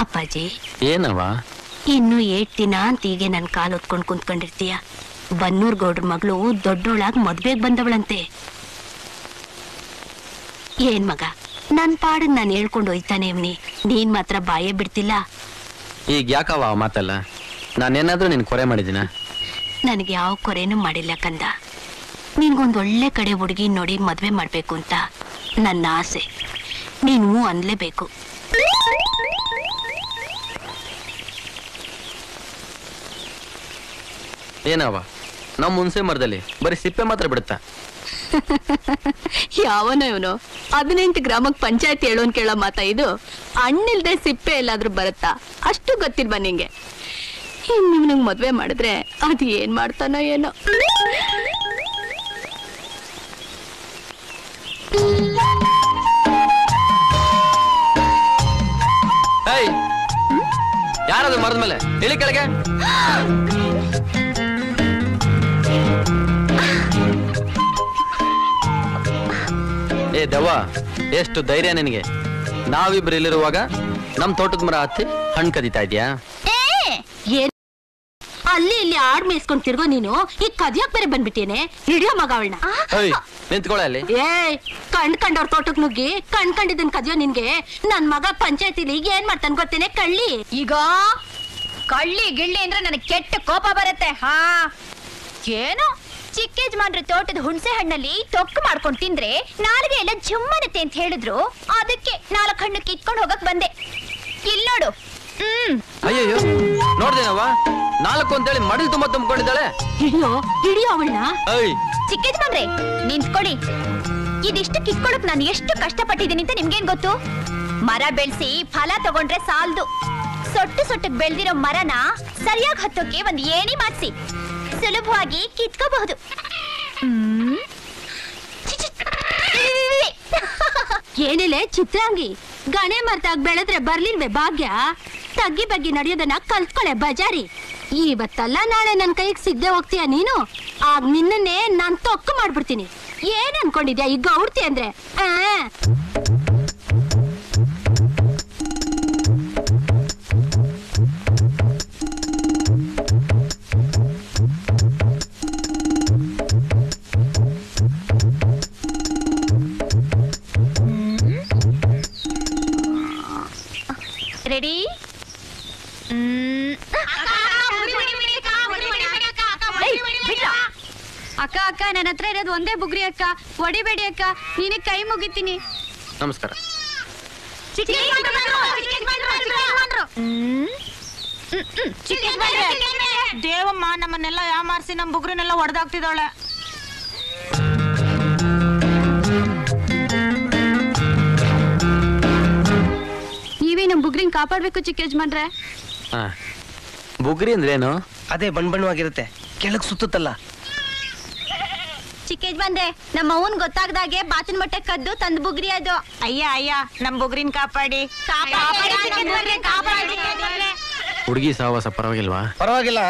ಅಪ್ಪಾಜಿ ಏನವ ಇನ್ನು ಏಟ್ ದಿನ ಅಂತ ಹೀಗೆ ನನ್ ಕಾಲ್ ಹೊತ್ಕೊಂಡ್ ಕುಂತ್ಕೊಂಡಿರ್ತೀಯ ಬನ್ನೂರ್ ಗೌಡ್ರ ಮಗಳು ದೊಡ್ಡೋಳಾಗ್ ಮದ್ವೆಗ್ ಬಂದವಳಂತೆ ಏನ್ ಮಗ ನನ್ ಪಾಡಿಗ್ ನಾನ್ ಹೇಳ್ಕೊಂಡು ಹೋಯ್ತಾನೆ ಇವ್ನಿ ನೀನ್ ಮಾತ್ರ ಬಾಯೇ ಬಿಡ್ತಿಲ್ಲ ಈಗ ಯಾಕವ ಆ ಮಾತಲ್ಲ ನಾನೇನಾದ್ರೂ ನಿನ್ ಕೊರೆ ಮಾಡಿದಿನ ನನಗೆ ಯಾವ ಕೊರೆನೂ ಮಾಡಿಲ್ಲ ಕಂದ ನಿನ್ಗೊಂದ್ ಒಳ್ಳೆ ಕಡೆ ಹುಡುಗಿ ನೋಡಿ ಮದ್ವೆ ಮಾಡ್ಬೇಕು ಅಂತ ನನ್ನ ಆಸೆ ನೀನು ಹ್ಞೂ ಅನ್ಲೇಬೇಕು ಏನವ ನಮ್ ಹುಣ್ಸೆ ಮರದಲ್ಲಿ ಬರೀ ಸಿಪ್ಪೆ ಮಾತ್ರ ಬಿಡುತ್ತಾ ಯಾವನೋ ಇವನು ಹದಿನೆಂಟು ಗ್ರಾಮಕ್ ಪಂಚಾಯತ್ ಹೇಳೋನ್ ಕೇಳೋ ಮಾತ ಇದು ಹಣ್ಣಿಲ್ದೆ ಸಿಪ್ಪೆ ಎಲ್ಲಾದ್ರೂ ಬರುತ್ತಾ ಅಷ್ಟು ಗೊತ್ತಿಲ್ವಾ ನಿಂಗೆ ಇನ್ ನಿಮ್ನಂಗ್ ಮದ್ವೆ ಮಾಡಿದ್ರೆ ಅದ್ ಏನ್ ಮಾಡ್ತಾನೋ ಏನೋ ಏಯ್ ಯಾರದು ಮರದ ಮೇಲೆ ಇಳಿ ಕೆಳಗೆ ಏ ದೆವ್ವ ಎಷ್ಟು ಧೈರ್ಯ ನಿನಗೆ ನಾವಿಬ್ರು ಇಲ್ಲಿರುವಾಗ ನಮ್ ತೋಟದ ಮರ ಹತ್ತಿ ಹಣ್ಣು ಕದೀತಾ ಇದ್ಯಾ ಏನ್ ಅಲ್ಲಿ ಇಲ್ಲಿ ಆಡ್ ಮೇಯಿಸ್ಕೊಂಡ್ ತಿರ್ಗೋ ನೀನು ಈಗ ಕದಿಯಕ್ ಬೇರೆ ಬಂದ್ಬಿಟ್ಟೇನೆ ಹಿಡಿಯೋ ಮಗ ಅವಳನ್ನ ಏಯ್ ನಿಂತ್ಕೊಳ್ಳ ಅಲ್ಲಿ ಏಯ್ ಕಣ್ ಕಂಡವ್ರ ತೋಟಕ್ ನುಗ್ಗಿ ಕಣ್ ಕಂಡಿದ್ದನ್ ಕದಿಯೋ ನಿನ್ಗೆ ನನ್ ಮಗ ಪಂಚಾಯತಿಲಿ ಈಗ ಏನ್ ಮಾಡ್ತಾನೆ ಗೊತ್ತೇನೆ ಕಳ್ಳಿ ಈಗ ಕಳ್ಳಿ ಗಿಳ್ಳಿ ಅಂದ್ರೆ ನನಗೆ ಕೆಟ್ಟ ಕೋಪ ಬರುತ್ತೆ ಹಾ ಏನು ಚಿಕ್ಕ ಯಜಮಾನ್ರ ತೋಟದ ಹುಣಸೆ ಹಣ್ಣಲ್ಲಿ ತೊಕ್ಕು ಮಾಡ್ಕೊಂಡ್ ತಿಂದ್ರೆ ನಾಲ್ಗೆ ಎಲ್ಲ ಜುಮ್ಮನತೆ ಅಂತ ಹೇಳಿದ್ರು ಅದಕ್ಕೆ ನಾಲ್ಕು ಹಣ್ಣು ಕಿತ್ಕೊಂಡು ಹೋಗಕ್ ಬಂದೆ ಇಲ್ ನೋಡು ಹ್ಮ್ ಅಯ್ಯಯ್ಯೋ ನೋಡ್ದೇನವ್ವ ನಾಲ್ಕು ಅಂತೇಳಿ ಮಡಲ್ ತುಂಬಾ ತುಂಬಿಕೊಂಡಿದ್ದಾಳೆ ಹಿಡಿಯೋ ಹಿಡಿಯೋ ಅವಳನ್ನ ಏಯ್ ಚಿಕ್ಕ ಯಜಮಾನ್ರೆ ನಿಂತ್ಕೊಳ್ಳಿ ಇದಿಷ್ಟು ಕಿತ್ಕೊಳಕ್ ನಾನು ಎಷ್ಟು ಕಷ್ಟಪಟ್ಟಿದ್ದೀನಿ ಅಂತ ನಿಮ್ಗೇನ್ ಗೊತ್ತು ಮರ ಬೆಳೆಸಿ ಫಲ ತಗೊಂಡ್ರೆ ಸಾಲ್ದು ಸೊಟ್ಟು ಸೊಟ್ಟಕ್ ಬೆಳ್ದಿರೋ ಮರನ ಸರಿಯಾಗಿ ಹತ್ತೋಕೆ ಒಂದ್ ಏಣಿ ಮಾಡ್ಸಿ ಸುಲಭವಾಗಿ ಕಿತ್ಕೋಬಹುದು ಹ್ಮ್. ಛಿ, ಛಿ. ಏನಿಲ್ಲ ಚಿತ್ರಾಂಗಿ ಗಣೆ ಮರ್ತಾಗ ಬೆಳೆದ್ರೆ ಬರ್ಲಿಲ್ವೇ ಭಾಗ್ಯ ತಗ್ಗಿ ಬಗ್ಗಿ ನಡೆಯೋದನ್ನ ಕಲ್ತ್ಕೊಳೆ ಬಜಾರಿ ಇವತ್ತಲ್ಲ ನಾಳೆ ನನ್ ಕೈಗೆ ಸಿಗ್ದೆ ಹೋಗ್ತೀಯ ನೀನು ಆಗ ನಿನ್ನನ್ನೇ ನಾನ್ ತೊಕ್ಕು ಮಾಡ್ಬಿಡ್ತೀನಿ ಏನ್ ಅನ್ಕೊಂಡಿದ್ಯಾ ಈಗ ಗೌಡ್ತಿ ಅಂದ್ರೆ ಆ ರೆಡಿ ಹ್ಮ್. ಏಯ್, ಬಿಡ್ಲಾ? ಅಕ್ಕ ಅಕ್ಕ ನನ್ನ ಹತ್ರ ಇರೋದು ಒಂದೇ ಬುಗ್ರಿ ಅಕ್ಕ ಹೊಡಿಬೇಡಿ ಅಕ್ಕ ನಿನಗೆ ಕೈ ಮುಗಿತೀನಿ ನಮಸ್ಕಾರ ಚಿಕ್ಕ ಯಜಮಾನ್ರು, ಚಿಕ್ಕ ಯಜಮಾನ್ರು, ಚಿಕ್ಕ ಯಜಮಾನ್ರು. ಹ್ಮ್. ಹ್ಮ್, ಹ್ಮ್. ಚಿಕ್ಕ ಯಜಮಾನ್ರೆ. ದೇವಮ್ಮ ನಮ್ಮನ್ನೆಲ್ಲ ಯಾಮಾರಿಸಿ ನಮ್ ಬುಗ್ರನ್ನೆಲ್ಲ ಹೊಡೆದಾಗ್ತಿದ್ದಾಳೆ ನೀವೇ ನಮ್ ಬುಗ್ರಿನ್ ಕಾಪಾಡ್ಬೇಕು ಚಿಕ್ಕ ಯಜಮಾನ್ರೆ ಹಾ ಬುಗ್ರಿ ಅಂದ್ರೇನು ಅದೇ ಬಣ್ಣ ಬಣ್ಣವಾಗಿರುತ್ತೆ ಕೆಳಗ್ ಸುತ್ತುತ್ತಲ್ಲ ಚಿಕ್ಕ ಯಜಮಾನ್ರೆ ನಮ್ಮ ಅವನ್ ಗೊತ್ತಾಗ್ದಾಗೆ ಬಾತಿನ ಮೊಟ್ಟೆ ಕದ್ದು ತಂದ್ ಬುಗ್ರಿ ಅದು ಅಯ್ಯ ಅಯ್ಯ ನಮ್ ಬುಗ್ರಿನ್ ಕಾಪಾಡಿ ಕಾಪಾಡಿ ಚಿಕ್ಕ ಯಜಮಾನ್ರೆ, ಕಾಪಾಡಿ. ಹುಡುಗಿ ಸಹವಾಸ ಪರವಾಗಿಲ್ವಾ ಪರವಾಗಿಲ್ಲ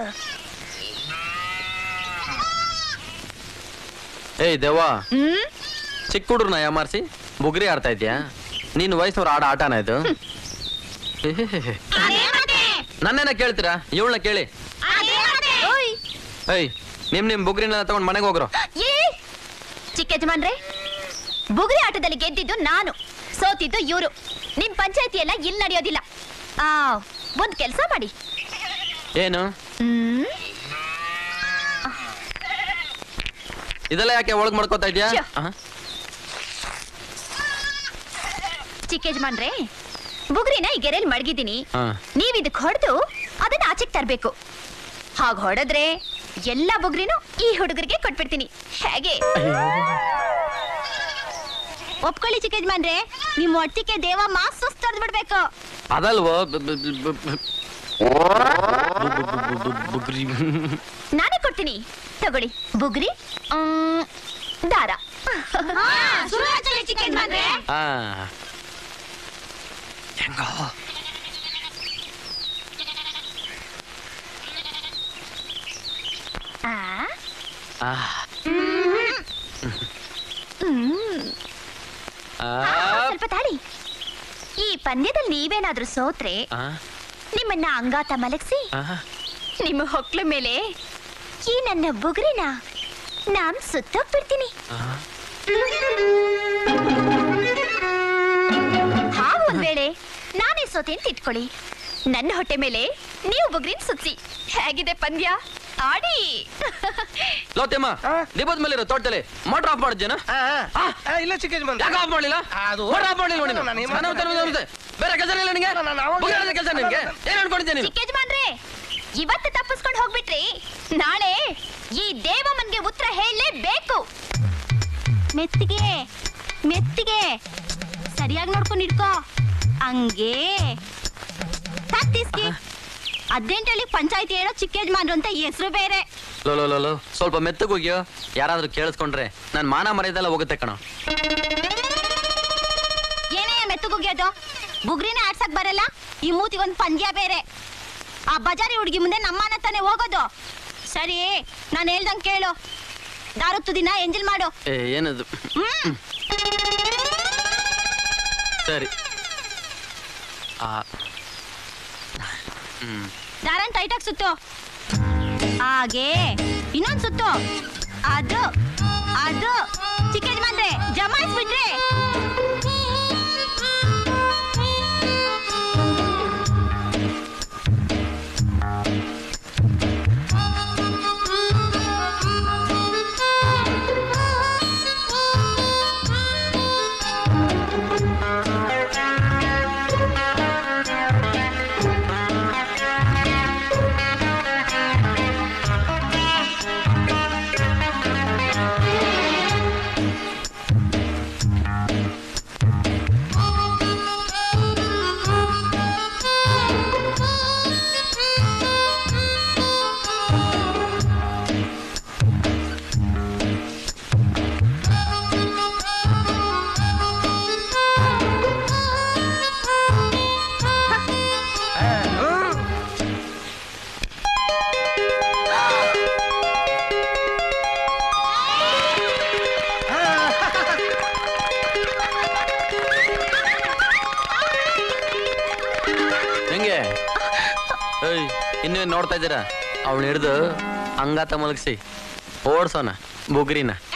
ಏಯ್ ದೆವ್ವ ಹ್ಮ್ ಚಿಕ್ಕ ಹುಡುಗ್ರನ್ನ ಯಾಮಾರಿಸಿ ಬುಗ್ರಿ ಆಡ್ತಾ ಇದ್ಯಾ ನೀನ್ ವಯಸ್ಸವ್ರ ಆಡ ಆಟನ ಇದು ನನ್ನೇನ ಕೇಳ್ತೀರಾ ಇವಳನ್ನ ಕೇಳಿ ಓಯ್ ಏಯ್ ನಿಮ್ ನಿಮ್ ಬುಗ್ರಿನ ತಗೊಂಡ್ ಮನೆಗೆ ಹೋಗ್ರು ಏ ಚಿಕ್ಕ ಯಜಮಾನ್ರೆ ಬುಗುರಿ ಆಟದಲ್ಲಿ ಗೆದ್ದಿದ್ದು ನಾನು ಸೋತಿದ್ದು ಇವ್ರು ನಿಮ್ ಪಂಚಾಯತಿ ಎಲ್ಲ ಇಲ್ಲಿ ನಡೆಯೋದಿಲ್ಲ ಆ ಒಂದ್ ಕೆಲ್ಸ ಮಾಡಿ ಏನು ಹ್ಮ್ ಇದೆಲ್ಲ ಯಾಕೆ ಒಳಗ್ ಮಾಡ್ಕೋತಾ ಇದ್ಯಾ ಶ್ಯೋ. ಆಹಾ. ಚಿಕ್ಕ ಯಜಮಾನ್ರೆ ಬುಗುರಿನ ಈ ಗೆರೆಯಲ್ಲಿ ಮಡಗಿದ್ದೀನಿ ಹಾ. ನೀವ್ ಇದಕ್ ಹೊಡೆದು ಅದನ್ನ ಆಚೆಗ್ ತರ್ಬೇಕು ಹಾಗ್ ಹೊಡೆದ್ರೆ ಎಲ್ಲಾ ಬುಗ್ರಿನೂ ಈ ಹುಡುಗರಿಗೆ ಕೊಟ್ಬಿಡ್ತೀನಿ ಹೇಗೆ ಒಪ್ಕೊಳ್ಳಿ ಚಿಕ್ಕ ಯಜಮಾನ್ರೆ ನಿಮ್ ಒಟ್ಟಿಗೆ ದೇವಮ್ಮ ಸುಸ್ತೊಡ್ದು ಬಿಡ್ಬೇಕು ಅದಲ್ವೋ ಬ- ಬ- ಬ- ಬ- ಬ- ಬು- ಬು- ಬುಗ್ರಿ ನಾನೇ ಕೊಡ್ತೀನಿ ತಗೊಳ್ಳಿ ಬುಗ್ರಿ ಮ್, ದಾರ ಆ ಹೆಂಗೋ ಆ, ಆ. ಆ. ಸ್ವಲ್ಪ ತಾಳಿ ಈ ಪಂದ್ಯದಲ್ಲಿ ನೀವೇನಾದ್ರೂ ಸೋತ್ರೆ ಆ, ನಿಮ್ಮನ್ನ ಅಂಗಾತ ಮಲಗಿಸಿ ಆ, ನಿಮ್ಮ ಹೊಕ್ಳ ಮೇಲೆ ಈ ನನ್ನ ಬುಗುರಿನ ನಾನ್ ಸುತ್ತೋಗ್ಬಿಡ್ತೀನಿ ಆ. ಹಾವು ಒಂದ್ ವೇಳೆ ನಾನೇ ಸೋತೆ ಅಂತ ಇಟ್ಕೊಳ್ಳಿ ನನ್ನ ಹೊಟ್ಟೆ ಮೇಲೆ ನೀವು ಬುಗ್ರಿನ್ ಸುತ್ತಿ ಹೇಗಿದೆ ಪಂದ್ಯ ಆಡಿ ಲೋತೆಮ್ಮ ಆ? ದೀಪದ ಮೇಲೆ ಇರೋ ತೋಟದಲ್ಲಿ ಮೋಟರ್ ಆಫ್ ಮಾಡಿದ್ಯೇನ ಆ, ಆ, ಆ, ಇಲ್ಲ ಚಿಕ್ಕ ಯಜಮಾನ್ರೆ. ಯಾಕೆ ಆಫ್ ಮಾಡಲಿಲ್ಲ ಅದು- ಮೋಟರ್ ಆಫ್ ಮಾಡಲಿಲ್ಲ ನೋಡಿ ನಾನು ಏನ್ ಮಾಡ್ದೆ? ಬೇರೆ ಕೆಲಸ ಇಲ್ಲ ನಿನಗೆ ನಾನು- ನಾನು ಅವಾಗ- ಕೆಲಸ ನಿನಗೆ ಏನ್ ಅನ್ಕೊಂಡಿದ್ದೆ ನೀನು ಚಿಕ್ಕ ಯಜಮಾನ್ರೆ ಇವತ್ತು ತಪ್ಪಿಸ್ಕೊಂಡು ಹೋಗ್ಬಿಟ್ರಿ ನಾಳೆ ಈ ದೇವಮ್ಮನ್ಗೆ ಉತ್ತರ ಹೇಳಲೇಬೇಕು ಮೆತ್ತಿಗೆ ಮೆತ್ತಿಗೆ ಸರಿಯಾಗಿ ನೋಡ್ಕೊಂಡು ಇಟ್ಕೋ ಹಂಗೆ ಹತ್ತಿಸ್ಕಿ ಹದಿನೆಂಟಲ್ಲಿ ಪಂಚಾಯತಿ ಹೇಳೋ ಚಿಕ್ಕ ಯಜಮಾನ್ರು ಅಂತ ಹೆಸರು ಬೇರೆ ಲೋ ಲೋ ಲೋ ಲೋ ಸ್ವಲ್ಪ ಮೆತ್ತಗೆ ಹೋಗ್ಯೋ ಯಾರಾದ್ರೂ ಕೇಳಿಸ್ಕೊಂಡ್ರೆ ನನ್ ಮಾನ ಮರ್ಯಾದೆಲ್ಲ ಹೋಗುತ್ತೆ ಕಣ ಏನೇ ಮೆತ್ತಗುಗ್ಯೋದು ಬುಗ್ರಿನ ಆಡ್ಸಕ್ ಬರಲ್ಲ ಈ ಮೂತಿಗೊಂದ್ ಪಂದ್ಯ ಬೇರೆ ಆ ಬಜಾರಿ ಹುಡುಗಿ ಮುಂದೆ ನಮ್ಮನ ತಾನೇ ಹೋಗೋದು ಸರಿ ನಾನು ಹೇಳ್ದಂಗ್ ಕೇಳು ದಾರು ತುದಿನ ಎಂಜಲ್ ಮಾಡು ಏ ಏನದು ಹ್ಮ್ ಸರಿ ಆ ಹ್ಮ್ ದಾರನ್ ಟೈಟಾಗಿ ಸುತ್ತು ಹಾಗೆ ಇನ್ನೊಂದ್ ಸುತ್ತು ಅದು ಅದು ಚಿಕ್ಕ ಯಜಮಾನ್ರೆ ಜಮಾಯಿಸ್ಬಿಟ್ರೆ ಆ, ಹ್ಮ್. ಹೆಂಗೆ ಏಯ್ ಇನ್ನೇನ್ ನೋಡ್ತಾ ಇದ್ದೀರಾ ಅವಳು ಹಿಡ್ದು ಹಂಗಾತ ಮಲಗಿಸಿ ಓಡ್ಸೋಣ ಬುಗ್ರಿನ